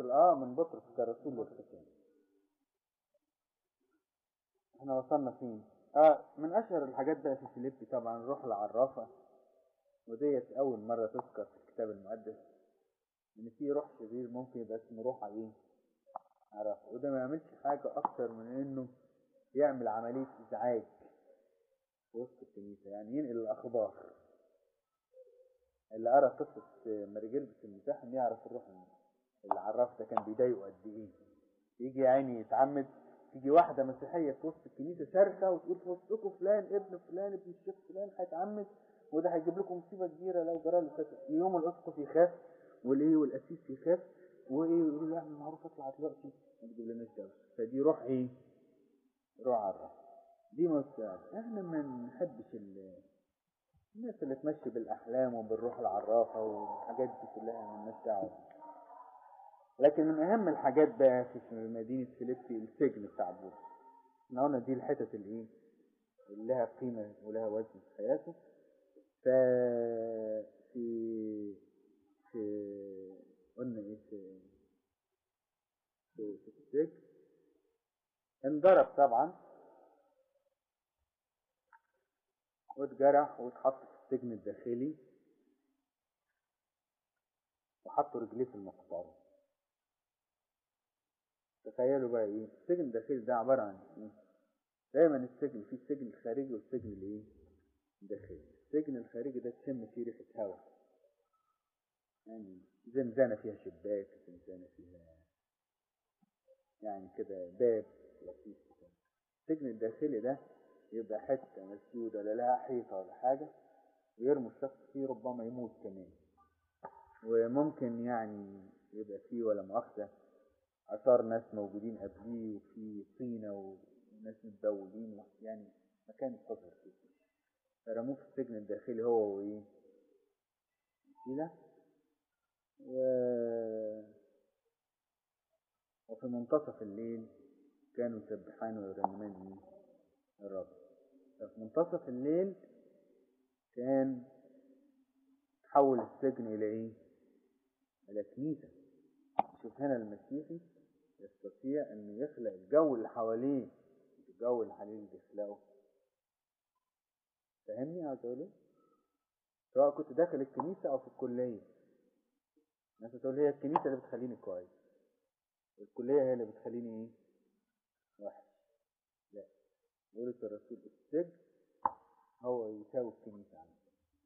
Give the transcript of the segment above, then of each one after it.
اه من بطرس كرسول للختان احنا وصلنا فين اه من اشهر الحاجات بقى في فيليبي طبعا الروح العرافة وديت اول مرة تذكر في الكتاب المقدس ان في روح شرير ممكن يبقى اسمه روح ايه عرافة وده ما يعملش حاجة اكتر من انه يعمل عملية ازعاج في وسط الكنيسة يعني ينقل الاخبار اللي قرا قصة مرجلبس المتاحم يعرف الروح العراف ده كان بيضايقه قد ايه يجي عيني يتعمد تيجي واحدة مسيحية في وسط الكنيسة صارخة وتقول في وسطكم فلان ابن فلان ابن الشيخ فلان هيتعمد وده هيجيب لكم مصيبة كبيرة لو جرى له كذا يوم الاسقف يخاف والايه والاسيس يخاف وايه يقول له اعمل معروف اطلع دلوقتي ما تجيب لناش دوشه فدي روح ايه؟ روح عراف دي مستعد احنا ما نحبش ال الناس اللي تمشي بالاحلام وبالروح العرافه والحاجات دي كلها مالناش دعوه لكن من اهم الحاجات بقى في مدينه فيليبي السجن بتاع بولس احنا قلنا دي الحتت اللي ايه اللي لها قيمه ولها وزن في حياته ف في في قلنا ايه في في, في السجن انضرب طبعا واتجرح واتحط في السجن الداخلي وحطوا رجليه في المقطار تخيلوا بقى ايه السجن الداخلي ده عبارة عن ايه دايما السجن فيه السجن الخارجي والسجن الايه الداخلي السجن الخارجي ده تشم فيه ريحة هواء يعني زنزانة فيها شباك زنزانة فيها يعني كده باب لطيف كده السجن الداخلي ده يبقى حتة مسدودة لا لها حيطة ولا حاجة ويرموا الشخص فيه ربما يموت كمان وممكن يعني يبقى فيه ولا مؤاخذة آثار ناس موجودين قبليه وفي طينة وناس متبولين يعني مكان قذر كده فرموه في السجن الداخلي هو وإيه كده و... وفي منتصف الليل كانوا يسبحان ويرنمان الرب في منتصف الليل كان تحول السجن إلى إيه؟ إلى كنيسة شوف هنا المسيحي يستطيع أن يخلق الجو اللي حواليه الجو اللي حواليه اللي بيخلقه فاهمني عاوز أقول إيه؟ سواء كنت داخل الكنيسة أو في الكلية الناس تقول هي الكنيسة اللي بتخليني كويس والكلية هي اللي بتخليني إيه؟ وحش لا يقول الرسول السجن هو يساوي الكنيسة عنه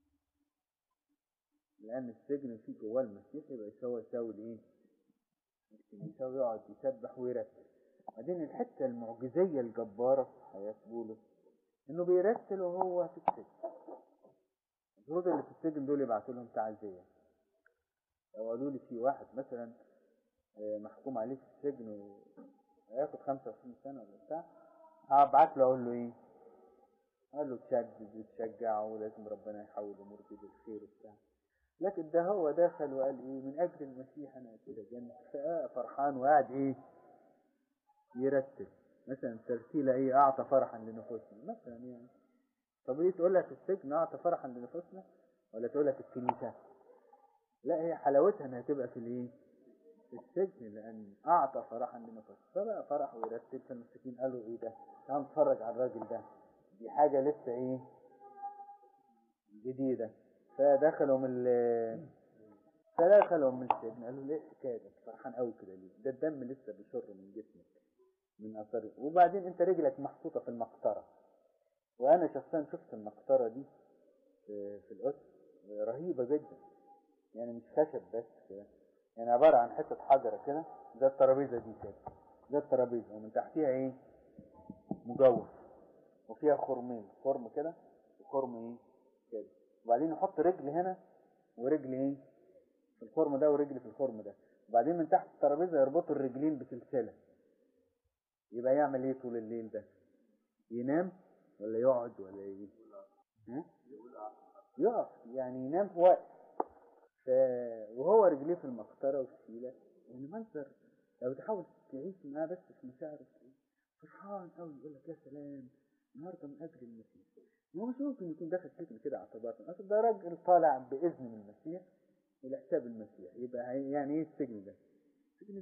لأن السجن فيه جواه المسيح يبقى يساوي يساوي الإيه؟ الكنيسة ويقعد يسبح ويرتل بعدين الحتة المعجزية الجبارة في حياة بولس إنه بيرتل وهو في السجن المفروض اللي في السجن دول يبعتوا لهم تعزية لو قالوا لي في واحد مثلا محكوم عليه في السجن وهياخد 25 سنة ولا بتاع هبعت له اقول له ايه قال له تشدد وتشجع ولازم ربنا يحول امور دي بالخير وبتاع لكن ده هو دخل وقال ايه من اجل المسيح انا كده جنة فرحان وقاعد ايه يرتب مثلا ترتيلة ايه اعطى فرحا لنفوسنا مثلا يعني طب ايه تقول لك السجن اعطى فرحا لنفوسنا ولا تقول لك الكنيسة لا هي حلاوتها انها تبقى في الايه في السجن لان اعطى فرحا لنفسه فبقى فرح ويرتب فالمساكين قالوا ايه ده تعال نتفرج على الراجل ده دي حاجة لسه ايه جديدة فدخلوا من فدخلوا من السجن قالوا ليه الحكاية ده فرحان قوي كده ليه ده الدم لسه بيشر من جسمك من اثار وبعدين انت رجلك محطوطة في المقطرة وانا شخصيا شفت المقطرة دي في القدس رهيبة جدا يعني مش خشب بس كده يعني عبارة عن حتة حجرة كده زي الترابيزة دي كده زي الترابيزة ومن تحتيها ايه مجوف وفيها خرمين خرم كده وخرم ايه كده وبعدين يحط رجل هنا ورجل ايه في الخرم ده ورجل في الخرم ده وبعدين من تحت الترابيزة يربطوا الرجلين بسلسلة يبقى يعمل ايه طول الليل ده ينام ولا يقعد ولا ايه ها؟ يقف يعني ينام في وقت ف... وهو رجليه في المقطرة والشيلة يعني منظر لو تحاول تعيش معاه بس في مشاعره فرحان قوي يقول لك يا سلام النهارده من اجل المسيح هو مش ممكن يكون داخل سجن كده اعتباطا اصل ده راجل طالع باذن من المسيح الى حساب المسيح يبقى يعني ايه السجن ده؟